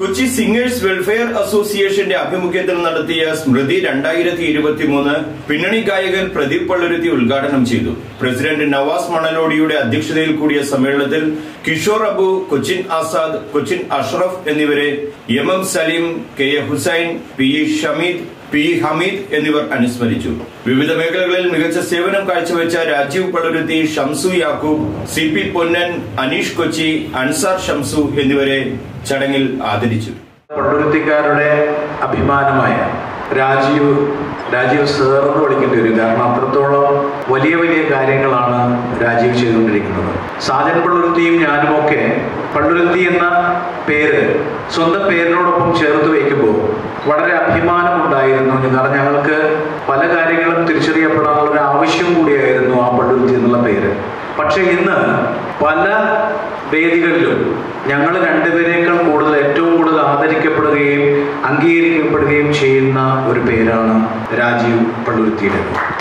Kochi singers welfare അസോസിയേഷന്റെ ആഭിമുഖ്യത്തിൽ നടത്തിയ സ്മൃതി രണ്ടായിരത്തി ഇരുപത്തിമൂന്ന് പിന്നണി ഗായകൻ പ്രദീപ് പള്ളുരുത്തി ഉദ്ഘാടനം ചെയ്തു പ്രസിഡന്റ് നവാസ് മണലോടിയുടെ അധ്യക്ഷതയിൽ കൂടിയ സമ്മേളനത്തിൽ കിഷോർ അബു കൊച്ചിൻ ആസാദ് കൊച്ചിൻ അഷ്റഫ് എന്നിവരെ M M Saleem K A Hussain P E Shameed P Hameed എന്നിവർ അനുസ്മരിച്ചു വിവിധ മേഖലകളിൽ മികച്ച സേവനം കാഴ്ചവെച്ച രാജീവ് പളുരുത്തി ഷംസു യാക്കൂബ് സി പി പൊന്നൻ അനീഷ് കൊച്ചി അൻസാർ ഷംസു എന്നിവരെ ചടങ്ങിൽ ആദരിച്ചു പള്ളുരുത്തിക്കാരുടെ അഭിമാനമായ രാജീവ് രാജീവ് സാർ എന്ന് വിളിക്കേണ്ടി വരും കാരണം അത്രത്തോളം വലിയ വലിയ കാര്യങ്ങളാണ് രാജീവ് ചെയ്തുകൊണ്ടിരിക്കുന്നത് സാജൻ പള്ളുരുത്തിയും ഞാനുമൊക്കെ പള്ളുരുത്തി എന്ന പേര് സ്വന്തം പേരിനോടൊപ്പം ചേർത്ത് വയ്ക്കുമ്പോൾ വളരെ അഭിമാനമുണ്ടായിരുന്നു കാരണം ഞങ്ങൾക്ക് പല കാര്യങ്ങളും തിരിച്ചറിയപ്പെടാനുള്ള ഒരു ആവശ്യം കൂടിയായിരുന്നു ആ പള്ളുരുത്തി എന്നുള്ള പേര് പക്ഷെ ഇന്ന് പല വേദികളിലും ഞങ്ങൾ രണ്ടുപേരേക്കാൾ കൂടുതൽ ഏറ്റവും കൂടുതൽ ആദരിക്കപ്പെടുകയും അംഗീകരിക്കപ്പെടുകയും ചെയ്യുന്ന ഒരു പേരാണ് രാജീവ് പള്ളുരുത്തിയുടെ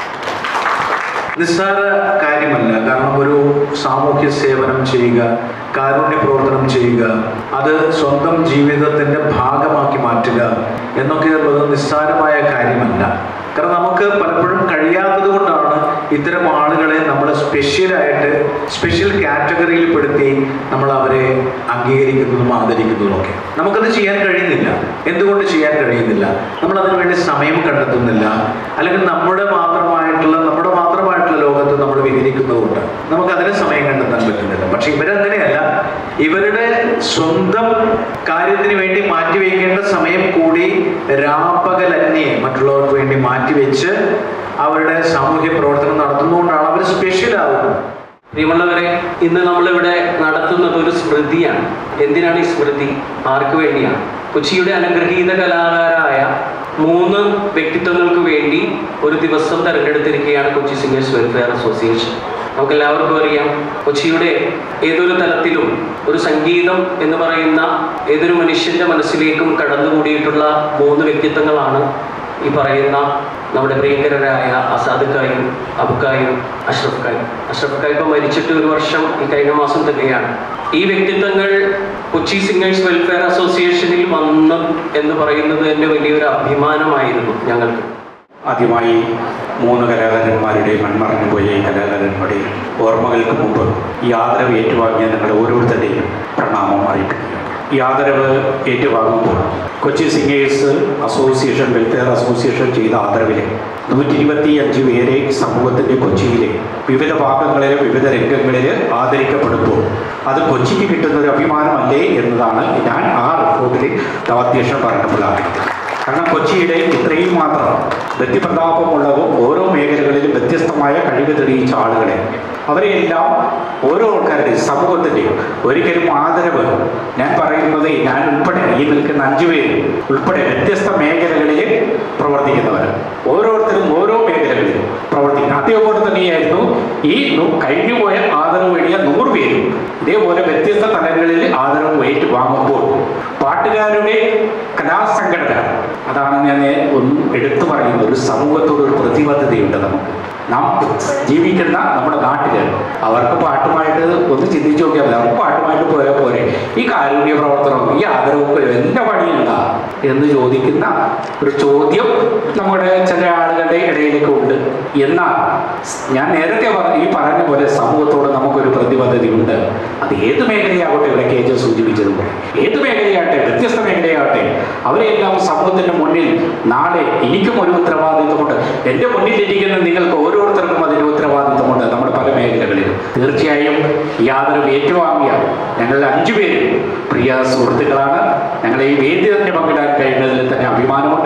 നിസ്സാര കാര്യമല്ല കാരണം ഒരു സാമൂഹ്യ സേവനം ചെയ്യുക കാരുണ്യ പ്രവർത്തനം ചെയ്യുക അത് സ്വന്തം ജീവിതത്തിന്റെ ഭാഗമാക്കി മാറ്റുക എന്നൊക്കെയുള്ളത് നിസ്സാരമായ കാര്യമല്ല കാരണം നമുക്ക് പലപ്പോഴും കഴിയാത്തത് കൊണ്ടാണ് ഇത്തരം ആളുകളെ നമ്മൾ സ്പെഷ്യലായിട്ട് സ്പെഷ്യൽ കാറ്റഗറിയിൽ പെടുത്തി നമ്മൾ അവരെ അംഗീകരിക്കുന്നതും ആദരിക്കുന്നതും ഒക്കെ നമുക്കത് ചെയ്യാൻ കഴിയുന്നില്ല എന്തുകൊണ്ട് ചെയ്യാൻ കഴിയുന്നില്ല നമ്മൾ അതിനു വേണ്ടി സമയം കണ്ടെത്തുന്നില്ല അല്ലെങ്കിൽ നമ്മുടെ മാത്രമായിട്ടുള്ള നമ്മുടെ മാത്രമായിട്ടുള്ള ലോകത്ത് നമ്മൾ വിഹരിക്കുന്നതുകൊണ്ട് നമുക്ക് അതിന് സമയം കണ്ടെത്താൻ പറ്റുന്നില്ല പക്ഷെ ഇവരങ്ങനെയല്ല ഇവരുടെ സ്വന്തം കാര്യത്തിന് വേണ്ടി മാറ്റിവെക്കേണ്ട സമയം കൂടി രാപ്പകലന്യെ മറ്റുള്ളവർക്ക് വേണ്ടി മാറ്റിവെച്ച് അവരുടെ സാമൂഹ്യ പ്രവർത്തനം നടത്തുന്നതുകൊണ്ടാണ് അവർ സ്പെഷ്യൽ ആവുന്നത് പ്രിയമുള്ളവരെ ഇന്ന് നമ്മളിവിടെ നടത്തുന്നത് ഒരു സ്മൃതിയാണ് എന്തിനാണ് ഈ സ്മൃതി ആർക്ക് വേണ്ടിയാണ് കൊച്ചിയുടെ അനുഗ്രഹീത കലാകാരായ മൂന്ന് വ്യക്തിത്വങ്ങൾക്ക് വേണ്ടി ഒരു ദിവസം തെരഞ്ഞെടുത്തിരിക്കുകയാണ് കൊച്ചി സിംഗേഴ്സ് വെൽഫെയർ അസോസിയേഷൻ നമുക്ക് എല്ലാവർക്കും അറിയാം കൊച്ചിയുടെ ഏതൊരു തലത്തിലും ഒരു സംഗീതം എന്ന് പറയുന്ന ഏതൊരു മനുഷ്യന്റെ മനസ്സിലേക്കും കടന്നുകൂടിയിട്ടുള്ള മൂന്ന് വ്യക്തിത്വങ്ങളാണ് ഈ പറയുന്ന നമ്മുടെ പ്രിയങ്കരരായ അസാദുക്കായും അബുക്കായും അഷ്റഫ് കായും അഷ്റഫ് കായ് ഇപ്പം മരിച്ചിട്ട് ഒരു വർഷം ഈ കഴിഞ്ഞ മാസം തികയാണ് ഈ വ്യക്തിത്വങ്ങൾ കൊച്ചി സിംഗേഴ്സ് വെൽഫെയർ അസോസിയേഷനിൽ വന്നു എന്ന് പറയുന്നത് തന്നെ വലിയൊരു അഭിമാനമായിരുന്നു ഞങ്ങൾക്ക് ആദ്യമായി മൂന്ന് കലാകാരന്മാരുടെ മൺമറഞ്ഞു പോയ ഈ കലാകാരന്മാരുടെ ഓർമ്മകൾക്ക് മുമ്പ് ഈ ആദരവ് ഏറ്റുവാങ്ങിയ ഞങ്ങളുടെ ഓരോരുത്തരുടെയും പ്രണാമം അറിയിപ്പിക്കുക ഈ ആദരവ് ഏറ്റുവാങ്ങുമ്പോൾ Kochi singers association welfare association ചെയ്ത ആദരവിലെ നൂറ്റി ഇരുപത്തി അഞ്ച് പേരെ സമൂഹത്തിൻ്റെ കൊച്ചിയിലെ വിവിധ ഭാഗങ്ങളിലെ വിവിധ രംഗങ്ങളിൽ ആദരിക്കപ്പെടുമ്പോൾ അത് കൊച്ചിക്ക് കിട്ടുന്ന ഒരു അഭിമാനമല്ലേ എന്നതാണ് ഞാൻ ആ റിപ്പോർട്ടിൽ നവാധ്യക്ഷൻ പറഞ്ഞപ്പോൾ ആഗ്രഹിക്കുന്നത് കാരണം കൊച്ചിയുടെ ഇത്രയും മാത്രം വ്യക്തിപ്രതാപമുള്ളതും ഓരോ മേഖലകളിലും വ്യത്യസ്തമായ കഴിവ് തെളിയിച്ച ആളുകളെ അവരെയെല്ലാം ഓരോ ആൾക്കാരുടെയും സമൂഹത്തിൻ്റെയും ഒരിക്കലും ആദരവ് ഞാൻ പറയുന്നത് ഞാൻ ഉൾപ്പെടെ ഈ നിൽക്കുന്ന അഞ്ചു പേര് ഉൾപ്പെടെ വ്യത്യസ്ത മേഖലകളിൽ പ്രവർത്തിക്കുന്നവർ ഓരോരുത്തരും ഓരോ മേഖലകളിൽ പ്രവർത്തിക്കുന്നു അതേപോലെ തന്നെയായിരുന്നു ഈ നു- കഴിഞ്ഞുപോയ ആദരവ് വേണ്ടിയ നൂറ് പേരും ഇതേപോലെ വ്യത്യസ്ത തലങ്ങളിൽ ആദരവ് ഏറ്റുവാങ്ങുമ്പോൾ പാട്ടുകാരുടെ കലാസംഘടന അതാണ് ഞാൻ ഒന്നും എടുത്തു പറയുന്നത് ഒരു സമൂഹത്തോട് ഒരു പ്രതിബദ്ധതയുണ്ട് നമുക്ക് നാം ജീവിക്കുന്ന നമ്മുടെ നാട്ടിൽ അവർക്ക് പാട്ടുമായിട്ട് ഒന്ന് ചിന്തിച്ചു നോക്കിയാൽ മതി അവർക്ക് പാട്ടുമായിട്ട് പോയാൽ പോരെ ഈ കാരുണ്യ പ്രവർത്തനം ഈ ആദരവൊക്കെ എൻ്റെ പണിയുണ്ടാ എന്ന് ചോദിക്കുന്ന ഒരു ചോദ്യം നമ്മുടെ ചില ആളുകളുടെ ഇടയിലേക്ക് ഉണ്ട് എന്നാൽ ഞാൻ നേരത്തെ പറഞ്ഞ ഈ പറഞ്ഞ പോലെ സമൂഹത്തോട് നമുക്കൊരു പ്രതിബദ്ധതയുണ്ട് അത് ഏത് മേഖലയാകട്ടെ ഇവിടെ കെ ജെ സൂചിപ്പിച്ചതുപോലെ ഏത് മേഖലയാകട്ടെ വ്യത്യസ്ത മേഖലയാകട്ടെ അവരെല്ലാം സമൂഹത്തിന്റെ മുന്നിൽ നാളെ എനിക്കും ഒരു ഉത്തരവാദിത്വമുണ്ട് എൻ്റെ മുന്നിലിരിക്കുന്ന നിങ്ങൾക്ക് ഓരോരുത്തർക്കും അതിൻ്റെ ഉത്തരവാദിത്വമുണ്ട് നമ്മുടെ പല മേഖലകളിലും തീർച്ചയായും യാതൊരു ഏറ്റുവാങ്ങിയ ഞങ്ങൾ അഞ്ചു പേരും പ്രിയ സുഹൃത്തുക്കളാണ് ഞങ്ങളെ ഈ വേദി തന്നെ പങ്കിടാൻ കഴിയുന്നതിൽ തന്നെ അഭിമാനമുണ്ട്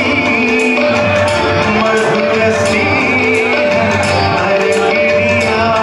മധുര സ്നേഹ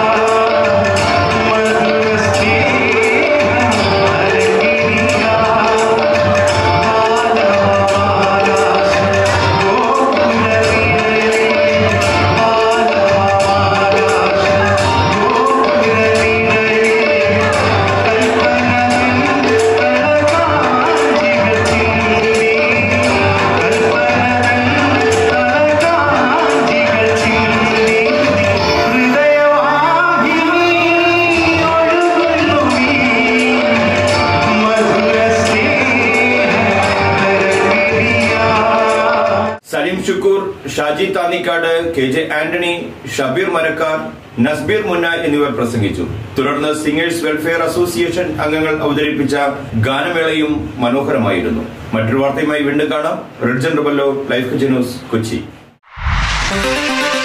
ഷുക്കൂർ ഷാജി താന്നിക്കാട് കെ ജെ ആന്റണി ഷബീർ മരക്കാർ നസ്ബീർ മുന്ന എന്നിവർ പ്രസംഗിച്ചു തുടർന്ന് സിംഗേഴ്സ് വെൽഫെയർ അസോസിയേഷൻ അംഗങ്ങൾ അവതരിപ്പിച്ച ഗാനമേളയും മനോഹരമായിരുന്നു മറ്റൊരു വാർത്തയുമായി വീണ്ടും കാണാം റിഡ്ജൻ റുബല്ലോ ലൈഫ് ന്യൂസ് കൊച്ചി